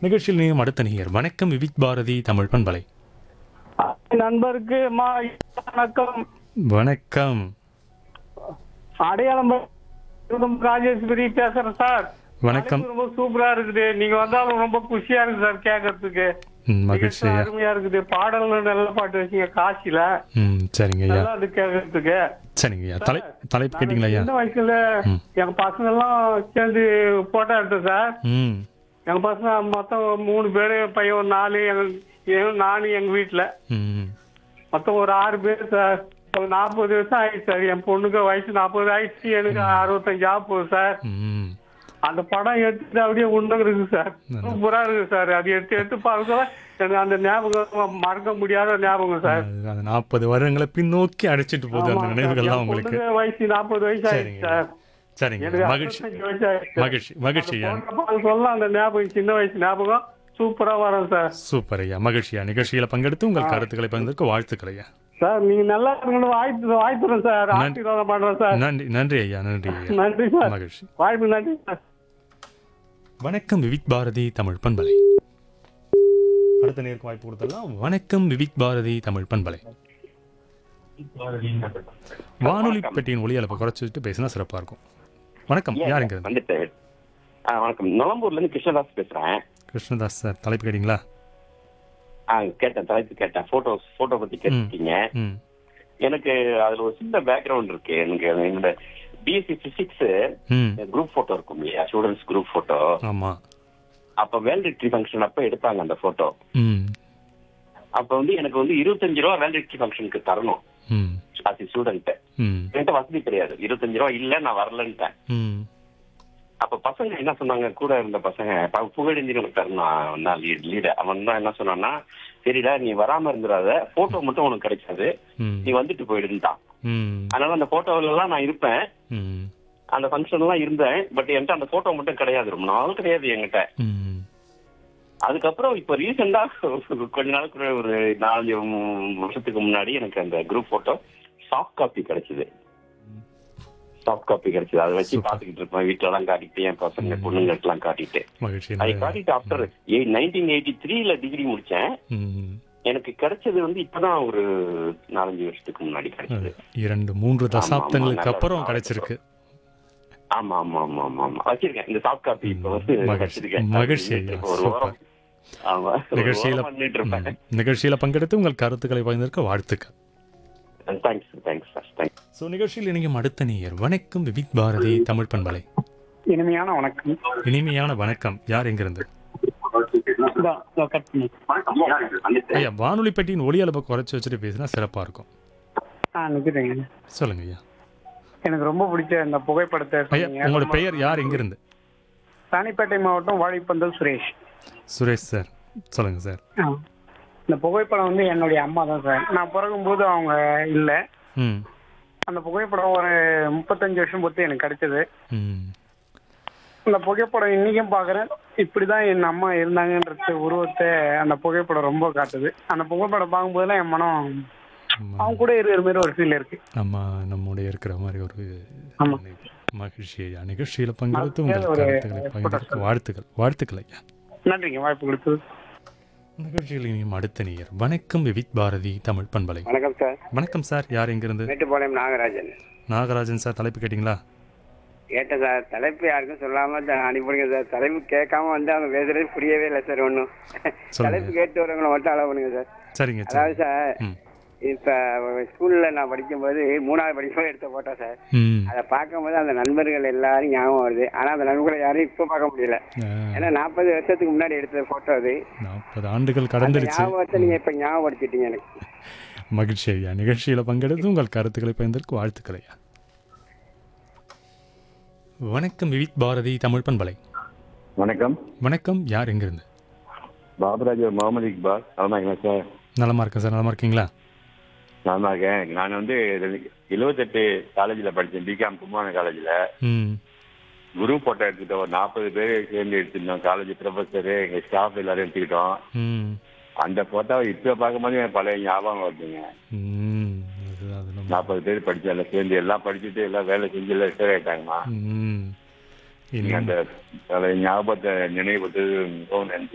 நிகழ்ச்சியில் நீயும் அடுத்த நேயர் வணக்கம் விவிக் பாரதி தமிழ் பண்பலை நண்பருக்கு மா வணக்கம் வணக்கம் அடையாளம் ப- ராஜேஸ்வரி பேசுறேன் சார் வணக்கம் தலைப்பு ரொம்ப சூப்பரா இருக்குது நீங்க வந்தாலும் ரொம்ப குஷியா இருக்கு சார் கேட்கறதுக்கு ம், மகிழ்ச்சி நிகழ்ச்சி ஐயா அருமையா இருக்குது பாடல்கள் நல்ல பாட்டு வச்சீங்க காசில ம் சரிங்க ஐயா நல்லா இருக்கு கேட்கறதுக்கு சரிங்க ஐயா தலை தலைப்பு கேட்டிங்களா ஐயா சின்ன வயசுல ம். எங்க பசங்க எல்லாம் சேர்ந்து போட்டோ எடுத்தோம் சார் ம் எங்க பசங்க மொத்தம் மூணு பேரு என் பையன் ஒரு நாலு எங்க எங்க- நானு எங்க வீட்டுல ம் மொத்தம் ஒரு ஆறு பேர் சார் ஒரு நாற்பது வருஷம் ஆயிடுச்சு சார் என் பொண்ணுக்கு வயசு நாற்பது ஆயிடுச்சு எனக்கு அறுபத்தஞ்சு ஆகுது சார் ம் அந்த படம் எடுத்துட்டு அப்படியே உண்டு இருக்கு சார் சூப்பரா இருக்கு சார் அது எடுத்து எடுத்து பார்க்கல எனக்கு அந்த ஞாபகம் மறக்க முடியாத ஞாபகம் சார் அது- அது நாற்பது வருடங்களை பின்னோக்கி அடிச்சிட்டு போகுது ஆமா அந்த சார். நினைவுகள்லாம் என் உங்களுக்கு பொண்ணுக்கு வயசு நாற்பது வயசு ஆயிடுச்சு சரிங்க சார் சரிங்க எனக்கு மகிழ்ச்சி அறுபத்தஞ்சு வயசு ஆயிடுச்சு மகிழ்ச்சி மகிழ்ச்சி ஐயா சொல்ல அந்த ஞாபகம் சின்ன வயசு ஞாபகம் சூப்பரா வரும் சார் சூப்பர் ஐயா மகிழ்ச்சியா நிகழ்ச்சியில பங்கெடுத்து உங்கள் கருத்துக்களை பகிர்ந்ததற்கு வாழ்த்துக்கள் ஐயா சார் நீங்க நல்லா இருக்கணும்னு வாழ்த்து வாழ்த்துறேன் சார் ஆசீர்வாதம் பண்றேன் சார் நன்றி நன்றி ஐயா நன்றி ஐயா நன்றி சார் மகிழ்ச்சி வாய்ப்பு நன்றி சார் வணக்கம் விவிக் பாரதி தமிழ் பண்பலை அடுத்த நேருக்கு வாய்ப்பு கொடுத்துடலாம் வணக்கம் விவிக் பாரதி தமிழ் பண்பலை வானொலி பெட்டியின் ஒளி அளப்பை குறைச்சி வச்சுட்டு பேசினா சிறப்பா இருக்கும் வணக்கம் யாருங்க இது? வந்துட்டு ஆ வணக்கம் நுளம்பூர்ல இருந்து கிருஷ்ணதாஸ் பேசுறேன் கிருஷ்ணதாஸ் சார் தலைப்பு கேட்டீங்களா ஆ கேட்டேன் தலைப்பு கேட்டேன் போட்டோ போட்டோ பத்தி கேட்டிருக்கீங்க ம் எனக்கு அதுல ஒரு சின்ன பேக்ரவுண்ட் இருக்கு எனக்கு என்னோட பிஎஸ்சி பிசிக்ஸ் ம் குரூப் போட்டோ இருக்கும் இல்லையா ஸ்டூடெண்ட்ஸ் குரூப் போட்டோ ஆமா அப்ப வேல்டிட்ரி ஃபங்க்ஷன் அப்ப எடுத்தாங்க அந்த போட்டோ ம் அப்ப வந்து எனக்கு வந்து இருபத்தஞ்சு ரூபா வேல்டிட்ரி ஃபங்க்ஷனுக்கு தரணும் ம் ஆஸ் ஸ்டூடெண்ட் ம் என்கிட்ட வசதி கிடையாது இருபத்தஞ்சு ரூபா இல்ல நான் வரலன்ட்டேன் ம் அப்ப பசங்க என்ன சொன்னாங்க கூட இருந்த பசங்க ப- புகழேந்தி உனக்கு தரணும் நான் லீடு அவன் தான் என்ன சொன்னான்னா சரிடா நீ வராம இருந்துடாத போட்டோ மட்டும் உனக்கு கிடைக்காது ம் நீ வந்துட்டு போயிடுன்ட்டான் ம் அதனால அந்த போட்டோல எல்லாம் நான் இருப்பேன் ம் அந்த ஃபங்க்ஷன் எல்லாம் இருந்தேன் பட் என்கிட்ட அந்த போட்டோ மட்டும் கிடையாது ரொம்ப நாள் கிடையாது என்கிட்ட ம் அதுக்கப்புறம் இப்ப ரீசெண்டா கொஞ்ச நாளுக்கு முன்னாடி ஒரு நாலஞ்சு மூ- வருஷத்துக்கு முன்னாடி எனக்கு அந்த குரூப் போட்டோ சாஃப்ட் காப்பி கிடைச்சது சாஃப்ட் காப்பி கிடைச்சது அதை வச்சு Super. பாத்துக்கிட்டு இருப்பேன் வீட்டுல எல்லாம் காட்டிட்டு என் பசங்க பொண்ணுங்களுக்கு எல்லாம் காட்டிட்டு மகிழ்ச்சி அதை காட்டிட்டு ஆஃப்டர் நைன்டீன் எயிட்டி த்ரீல டிகிரி முடிச்சேன் ம் எனக்கு கிடைச்சது வந்து இப்பதான் ஒரு நாலஞ்சு வருஷத்துக்கு முன்னாடி கிடைச்சது இரண்டு மூன்று தசாப்தங்களுக்கு நல்லா அப்புறம் இருக்கும். கிடைச்சிருக்கு ஆமா ஆமா ஆமா ஆமா ஆமா வச்சிருக்கேன் இந்த சாஃப்ட் காப்பி இப்ப வந்து மகிழ்ச்சி. வச்சிருக்கேன் மகிழ்ச்சி ஐயா. இப்ப ஒரு சூப்பர். வாரம் ஆமா ஒரு நிகழ்ச்சியில வாரம் பண்ணிட்டு இருப்பேன் ம். நிகழ்ச்சியில பங்கெடுத்து உங்கள் கருத்துக்களை பகிர்ந்ததற்கு வாழ்த்துக்கள் thanks thanks sir thanks so நிகழ்ச்சியில் இணையும் அடுத்த நேயர் வணக்கம் விவிக் பாரதி தமிழ் பண்பலை இனிமையான வணக்கம் இனிமையான வணக்கம் யார் எங்கிருந்து இதோ, இதோ கட் பண்ணி. ஐயா வானொலி பெட்டியின் ஒளி அளவை குறைச்சி வச்சுட்டு பேசினா சிறப்பா இருக்கும் ஆ நிக்கிறேங்க சொல்லுங்க ஐயா எனக்கு ரொம்ப பிடிச்ச இந்த புகைப்படத்தை ஐயா சொன்னீங்க. உங்களோட பெயர் யார் எங்கிருந்து ராணிப்பேட்டை மாவட்டம் வாழைப்பந்தல் சுரேஷ் சுரேஷ் சார் சொல்லுங்க சார் ஆ. இந்த புகைப்படம் வந்து என்னுடைய அம்மா தான் சார் நான் பிறகும்போது அவங்க இல்லை ம் அந்த புகைப்படம் ஒரு முப்பத்தஞ்சு வருஷம் பொறுத்து எனக்கு கிடைச்சது ம் அந்த புகைப்படம் இன்னைக்கும் பார்க்குறேன் இப்படிதான் என் அம்மா இருந்தாங்கன்றது உருவத்தை அந்த புகைப்படம் ரொம்ப காட்டுது அந்த புகைப்படம் பார்க்கும்போதெல்லாம் என் மனம் ஆமா. அவங்க கூட இருக்கிற மாதிரி ஒரு ஃபீல் இருக்கு நம்ம நம்முடைய இருக்கிற மாதிரி ஒரு ஆமா. மகிழ்ச்சி ஐயா நிகழ்ச்சியில பங்கெடுத்து அது உங்கள் ஒரு கருத்துக்களை பகிர்ந்ததற்கு வாழ்த்துக்கள் வாழ்த்துக்கள் ஐயா நன்றிங்க வாய்ப்பு கொடுத்தது நிகழ்ச்சியில் இனியும் அடுத்த நேயர் வணக்கம் விவிக் பாரதி தமிழ் பண்பலை வணக்கம் சார் வணக்கம் சார் யார் எங்கிருந்து மேட்டுப்பாளையம் நாகராஜன் நாகராஜன் சார் தலைப்பு கேட்டிங்களா கேட்டேன் சார் தலைப்பு யாருக்கும் சொல்லாம த- அனுப்பிடுங்க சார் தலைப்பு கேட்காம வந்து அவங்க பேசுறது புரியவே இல்லை சார் ஒன்றும் தலைப்பு கேட்டு வரவங்களை மட்டும் அளவு பண்ணுங்க சார் சரிங்க சார் அதாவது சார் ம் இப்ப ஸ்கூல்ல நான் படிக்கும்போது மூணாவது படிக்கும்போது எடுத்த போட்டோ சார் ம் அதை பார்க்கும்போது அந்த நண்பர்கள் எல்லாரும் ஞாபகம் வருது ஆனா அந்த நண்பர்களை யாரும் இப்போ பார்க்க முடியல ஆ, ஏன்னா நாற்பது வருஷத்துக்கு முன்னாடி எடுத்த போட்டோ அது நாற்பது ஆண்டுகள் அந்த கடந்துருச்சு ஞாபகத்தை நீங்க இப்ப ஞாபகப்படுத்திட்டீங்க எனக்கு மகிழ்ச்சி ஐயா நிகழ்ச்சியில பங்கெடுத்து உங்கள் கருத்துக்களை பகிர்ந்ததற்கு வாழ்த்துக்கள் ஐயா வணக்கம் விவிக் பாரதி தமிழ் பண்பலை வணக்கம் வணக்கம் யார் எங்கிருந்து பாபுராஜ் முகமது இக்பால் நலமா இருக்கீங்களா சார் நலமா இருக்கேன் சார் நலமா இருக்கீங்களா நலமா இருக்கேன் நான் வந்து எழுபத்தெட்டு காலேஜில் படித்தேன் பிகாம் கும்பகோணம் காலேஜில் ம் குரூப் போட்டோ எடுத்துக்கிட்டோம் ஒரு நாற்பது பேர் சேர்ந்து எடுத்துருந்தோம் காலேஜ் ப்ரொஃபஸரு எங்கள் ஸ்டாஃப் எல்லாரும் எடுத்துக்கிட்டோம் ம் அந்த போட்டோவை இப்போ பார்க்கும்போது எனக்கு பழைய ஞாபகம் வருதுங்க ம் அது அது நம்ம நாற்பது பேர் படிச்சு எல்லாம் சேர்ந்து எல்லாம் படிச்சுட்டு எல்லாம் வேலை செஞ்சு எல்லாம் ரிட்டையர் ஆயிட்டாங்கம்மா ம் நீங்க இன்னும் அந்த பழைய ஞாபகத்தை நினைவுபடுத்துறது மிகவும் நன்றி